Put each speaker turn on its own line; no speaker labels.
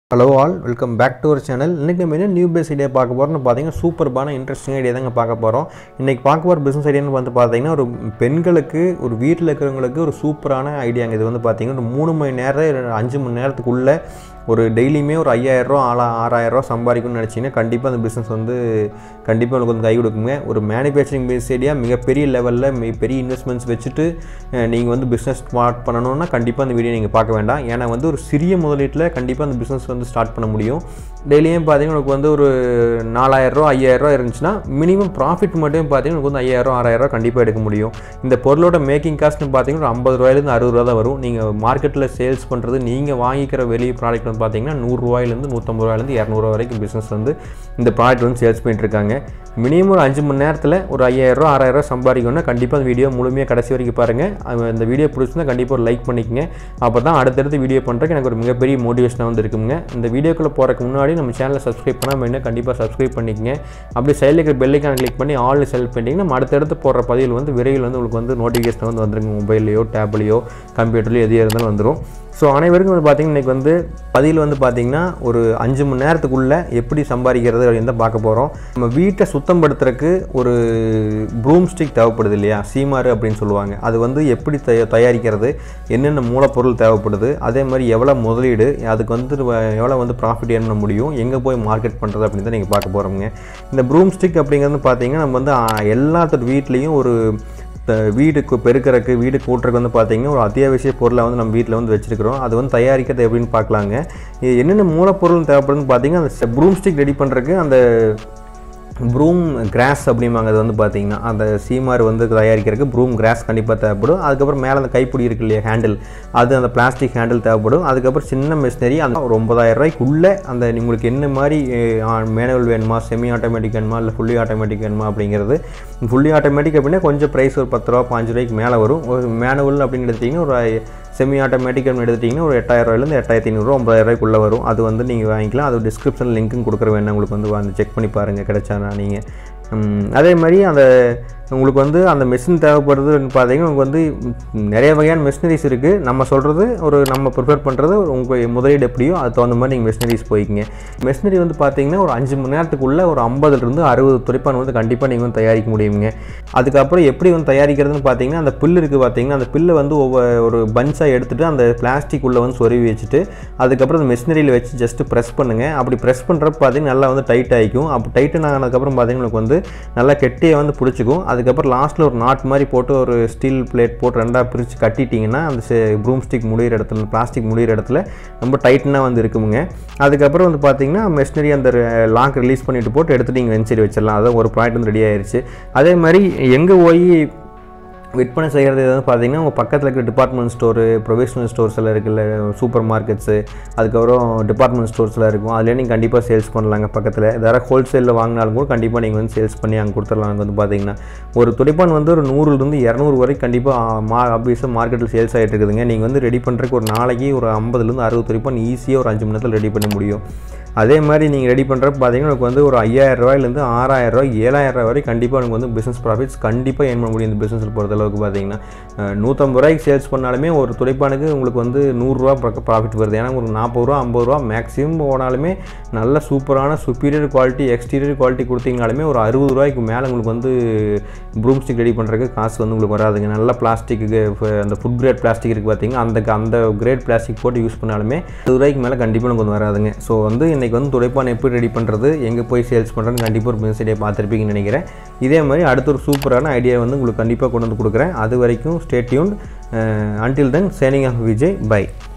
hello all welcome back to our channel இன்றைக்கி நம்ம என்ன நியூ பேஸ் ஐடியா பார்க்க போகிறோம்னு பார்த்தீங்கன்னா சூப்பர்பான இன்ட்ரெஸ்டிங் ஐடியா தாங்க பார்க்க போகிறோம் இன்றைக்கி பார்க்க போகிற பிஸ்னஸ் ஐடியான்னு வந்து பார்த்தீங்கன்னா ஒரு பெண்களுக்கு ஒரு வீட்டில் இருக்கிறவங்களுக்கு ஒரு சூப்பரான ஐடியாங்க இது வந்து பார்த்தீங்கன்னா ஒரு மூணு மணி நேரம் இல்ல அஞ்சு மணி நேரத்துக்குள்ளே ஒரு டெய்லியுமே ஒரு ஐயாயிரரூவா ஆளா ஆறாயிரரூவா சம்பாதிக்கணும்னு நினச்சிங்கன்னா கண்டிப்பாக அந்த பிஸ்னஸ் வந்து கண்டிப்பாக உங்களுக்கு வந்து கை கொடுக்குங்க ஒரு மேனுஃபேக்சரிங் பேஸ் ஐடியா மிகப்பெரிய லெவலில் பெரிய இன்வெஸ்ட்மெண்ட்ஸ் வச்சுட்டு நீங்கள் வந்து பிஸ்னஸ் ஸ்டார்ட் பண்ணணும்னா கண்டிப்பாக அந்த வீடியோ நீங்கள் பார்க்க வேண்டாம் ஏன்னா வந்து ஒரு சிறிய முதலீட்டில் கண்டிப்பாக அந்த பிஸ்னஸ் வந்து ஸ்டார்ட் பண்ண முடியும் டெய்லியும் பார்த்தீங்கன்னா உங்களுக்கு வந்து ஒரு நாலாயிரரூவா ஐயாயிரரூவா இருந்துச்சுன்னா மினிமம் ப்ராஃபிட் மட்டும் பார்த்தீங்கன்னா உங்களுக்கு வந்து ஐயாயிரம் ஆறாயிரரூவா கண்டிப்பாக எடுக்க முடியும் இந்த பொருளோட மேக்கிங் காஸ்ட்னு பார்த்தீங்கன்னா ஒரு ஐம்பது ரூபாயிலேருந்து அறுபது ரூபா தான் வரும் நீங்கள் மார்க்கெட்டில் சேல்ஸ் பண்ணுறது நீங்கள் வாங்கிக்கிற வெளி ப்ராடக்ட் வந்து பார்த்தீங்கன்னா நூறுரூவாயிலேருந்து நூற்றம்பது ரூபாயிலேருந்து இரநூறுவா வரைக்கும் பிஸ்னஸ் வந்து இந்த ப்ராடக்ட் வந்து சேல்ஸ் பண்ணிட்டு இருக்காங்க மினிமம் ஒரு அஞ்சு மணி நேரத்தில் ஒரு ஐயாயிரரூவா ஆறாயிரரூவா சம்பாதிக்கணும்னா கண்டிப்பாக அந்த வீடியோ முழுமையாக கடைசி வரைக்கும் பாருங்கள் அது- இந்த வீடியோ பிடிச்சிருந்தா கண்டிப்பாக ஒரு லைக் பண்ணிக்கங்க அப்போ தான் அடுத்தடுத்து வீடியோ பண்ணுறதுக்கு எனக்கு ஒரு மிகப்பெரிய மோட்டிவேஷனாக வந்து இருக்குங்க இந்த வீடியோக்குள்ளே போகிறதுக்கு முன்னாடி நம்ம சேனலை சப்ஸ்கிரைப் பண்ணாமல் என்ன கண்டிப்பாக சப்ஸ்கிரைப் பண்ணிக்கங்க அப்படி சைடில் இருக்கிற பெல்லைக்கான கிளிக் பண்ணி ஆல் செலக்ட் பண்ணிட்டீங்கன்னா நம்ம அடுத்தடுத்து போடுற பதிவில் வந்து விரைவில் வந்து உங்களுக்கு வந்து நோட்டிஃபிகேஷன் வந்து வந்துருங்க மொபைல்லையோ டேப்லையோ கம்ப்யூட்டர்லையோ எது இருந்தாலும் வந்துடும் ஸோ அனைவருக்கும் வந்து பார்த்திங்கன்னா இன்றைக்கி வந்து பதில் வந்து பார்த்திங்கன்னா ஒரு அஞ்சு மணி நேரத்துக்குள்ளே எப்படி சம்பாதிக்கிறது அப்படின்னு தான் பார்க்க போகிறோம் நம்ம வீட்டை சுத்தம் படுத்துறதுக்கு ஒரு ப்ரூம் ஸ்டிக் தேவைப்படுது இல்லையா சீமாறு அப்படின்னு சொல்லுவாங்க அது வந்து எப்படி தய தயாரிக்கிறது என்னென்ன மூலப்பொருள் தேவைப்படுது அதே மாதிரி எவ்வளோ முதலீடு அதுக்கு வந்து வ- எவ்வளோ வந்து ப்ராஃபிட் ஏர்ன் பண்ண முடியும் எங்கே போய் மார்க்கெட் பண்ணுறது அப்படின்னு தான் நீங்கள் பார்க்க போகிறோங்க இந்த ப்ரூம் ஸ்டிக் அப்படிங்கிறது பார்த்தீங்கன்னா நம்ம வந்து ஆ, எல்லாத்தோட வீட்லேயும் ஒரு த- வீடுக்கு பெருக்கிறதுக்கு வீடு கூட்டுறதுக்கு வந்து பார்த்தீங்கன்னா ஒரு அத்தியாவசிய பொருளை வந்து நம்ம வீட்டில் வந்து வச்சிருக்கிறோம் அது வந்து தயாரிக்கிறது எப்படின்னு பார்க்கலாங்க இது என்னென்ன மூலப்பொருள் தேவைப்படுதுன்னு பார்த்தீங்கன்னா அந்த ப்ரூம் ஸ்டிக் ரெடி பண்ணுறதுக்கு அந்த ப்ரூம் கிராஸ் அப்படிம்பாங்க அது வந்து பார்த்தீங்கன்னா அந்த சீமார் வந்து தயாரிக்கிறதுக்கு ப்ரூம் கிராஸ் கண்டிப்பாக தேவைப்படும் அதுக்கப்புறம் மேலே அந்த கைப்பிடி இருக்கு இல்லையா ஹேண்டில் அது அந்த பிளாஸ்டிக் ஹேண்டில் தேவைப்படும் அதுக்கப்புறம் சின்ன மிஷினரி அந்த ஒரு ஒன்பதாயிரம் ரூபாய்க்குள்ளே அந்த உங்களுக்கு என்ன மாதிரி மேனுவல் வேணுமா செமி ஆட்டோமேட்டிக் வேணுமா இல்லை ஃபுல்லி ஆட்டோமேட்டிக் வேணுமா அப்படிங்கிறது ஃபுல்லி ஆட்டோமேட்டிக் அப்படின்னா கொஞ்சம் ப்ரைஸ் ஒரு பத்து ரூபா பாஞ்சு ரூபாய்க்கு மேலே வரும் ஒரு மேனுவல் அப்படின்னு எடுத்திங்கன்னா ஒரு செமி ஆட்டோமேட்டிக் எடுத்துட்டிங்கன்னா ஒரு எட்டாயிரரூவாயிலேருந்து எட்டாயிரத்தி ஐநூறுரூவா ஒம்பதாயிரரூவாய்க்குள்ளே வரும் அது வந்து நீங்கள் வாங்கிக்கலாம் அது டிஸ்கிரிப்ஷன் லிங்க்கும் கொடுக்குற வேணும் உங்களுக்கு வந்து வந்து செக் பண்ணி பாருங்கள் கிடைச்சானா நீங்கள் அதே மாதிரி அந்த உங்களுக்கு வந்து அந்த மிஷின் தேவைப்படுதுன்னு பார்த்தீங்கன்னா உங்களுக்கு வந்து ம், நிறைய வகையான மிஷினரிஸ் இருக்குது நம்ம சொல்கிறது ஒரு நம்ம ப்ரிப்பேர் பண்ணுறது உங்கள் முதலீடு எப்படியோ அது தகுந்த மாதிரி நீங்கள் மிஷினரிஸ் போய்க்கிங்க மிஷினரி வந்து பார்த்தீங்கன்னா ஒரு அஞ்சு மணி நேரத்துக்குள்ளே ஒரு ஐம்பதுலேருந்து அறுபது துடைப்பான் வந்து கண்டிப்பாக நீங்கள் வந்து தயாரிக்க முடியுங்க அதுக்கப்புறம் எப்படி வந்து தயாரிக்கிறதுன்னு பார்த்தீங்கன்னா அந்த பில்லு இருக்குது பார்த்தீங்கன்னா அந்த பில்லை வந்து ஒவ்வொரு ஒரு பன்ஸாக எடுத்துகிட்டு அந்த பிளாஸ்டிக் உள்ள வந்து சொருவி வச்சுட்டு அதுக்கப்புறம் அந்த மிஷினரியில் வச்சு ஜஸ்ட் ப்ரெஸ் பண்ணுங்கள் அப்படி ப்ரெஸ் பண்ணுறப்ப பார்த்தீங்கன்னா நல்லா வந்து டைட் ஆகிக்கும் அப்போ டைட்டன் ஆனதுக்கப்புறம் பார்த்தீங்கன்னா உங்களுக்கு வந்து நல்லா கெட்டியை வந்து பிடிச்சிக்கும் அதுக்கப்புறம் லாஸ்ட்டில் ஒரு நாட் மாதிரி போட்டு ஒரு ஸ்டீல் பிளேட் போட்டு ரெண்டாக பிரித்து கட்டிட்டிங்கன்னா அந்த ப்ரூம் ஸ்டிக் முடிகிற இடத்துல பிளாஸ்டிக் முடிகிற இடத்துல ரொம்ப டைட்டனாக வந்து இருக்குமுங்க அதுக்கப்புறம் வந்து பார்த்தீங்கன்னா மெஷினரி அந்த லாக் ரிலீஸ் பண்ணிட்டு போட்டு எடுத்துட்டு நீங்கள் வெஞ்சரி வச்சிடலாம் அதான் ஒரு ப்ராடக்ட் வந்து ரெடி ஆயிருச்சு அதே மாதிரி எங்கே போய் விற்பனை செய்கிறது எதாவது பார்த்தீங்கன்னா உங்கள் பக்கத்தில் இருக்கிற டிபார்ட்மெண்ட் ஸ்டோரு ப்ரொஃபஷனல் ஸ்டோர்ஸ் எல்லாம் இருக்குல்ல சூப்பர் மார்க்கெட்ஸு அதுக்கப்புறம் டிபார்ட்மெண்ட் ஸ்டோர்ஸ்லாம் இருக்கும் அதில் நீங்கள் கண்டிப்பாக சேல்ஸ் பண்ணலாங்க பக்கத்தில் வேறு ஹோல்சேலில் வாங்கினாலும் கூட கண்டிப்பாக நீங்கள் வந்து சேல்ஸ் பண்ணி அங்கே கொடுத்துடலாம் அங்கே வந்து பார்த்தீங்கன்னா ஒரு துடைப்பான் வந்து ஒரு நூறுலேருந்து இரநூறு வரைக்கும் கண்டிப்பாக மா ஆப்வியஸாக மார்க்கெட்டில் சேல்ஸ் ஆகிட்டு இருக்குதுங்க நீங்கள் வந்து ரெடி பண்ணுறதுக்கு ஒரு நாளைக்கு ஒரு ஐம்பதுலேருந்து அறுபது துடைப்பான் ஈஸியாக ஒரு அஞ்சு மணி நேரத்தில் ரெடி பண்ண முடியும் அதே மாதிரி நீங்கள் ரெடி பண்ணுறப்ப பார்த்தீங்கன்னா உங்களுக்கு வந்து ஒரு ஐயாயிரம் ரூபாயிலேருந்து ஆறாயிரம் ரூபாய் ஏழாயிரம் ரூபாய் வரை கண்டிப்பாக உங்களுக்கு வந்து பிஸ்னஸ் ப்ராஃபிட்ஸ் கண்டிப்பாக ஏன் பண்ண முடியும் இந்த பிஸ்னஸில் பொறுத்த அளவுக்கு பார்த்தீங்கன்னா அஹ், நூற்றம்பது ரூபாய்க்கு சேல்ஸ் பண்ணாலுமே ஒரு துடைப்பானுக்கு உங்களுக்கு வந்து நூறுரூவா பக்கம் ப்ராஃபிட் வருது ஏன்னா ஒரு நாற்பது ரூபா ஐம்பது ரூபா மேக்ஸிமம் போனாலுமே நல்ல சூப்பரான சுப்பீரியர் குவாலிட்டி எக்ஸ்டீரியர் குவாலிட்டி கொடுத்தீங்கனாலுமே ஒரு அறுபது ரூபாய்க்கு மேலே உங்களுக்கு வந்து ப்ரூம் ஸ்டிக் ரெடி பண்ணுறதுக்கு காசு வந்து உங்களுக்கு வராதுங்க நல்ல பிளாஸ்டிக்கு அந்த ஃபுட் கிரேட் பிளாஸ்டிக் இருக்குது பார்த்தீங்கன்னா அந்த அந்த கிரேட் பிளாஸ்டிக் போட்டு யூஸ் பண்ணாலுமே அறுபது ரூபாய்க்கு மேலே கண்டிப்பாக நமக்கு வந்து வராதுங்க ஸோ வந்து இன்றைக்கி வந்து துடைப்பான் எப்படி ரெடி பண்ணுறது எங்கே போய் சேல்ஸ் பண்ணுறதுன்னு கண்டிப்பாக ஒரு பிஸ்னஸ் ஐடியா பார்த்துருப்பீங்கன்னு நினைக்கிறேன் இதே மாதிரி அடுத்த ஒரு சூப்பரான ஐடியா வந்து உங்களுக்கு கண்டிப்பாக கொண்டு வந்து கொடுக்குறேன் அது வரைக்கும் stay tuned until then signing off Vijay by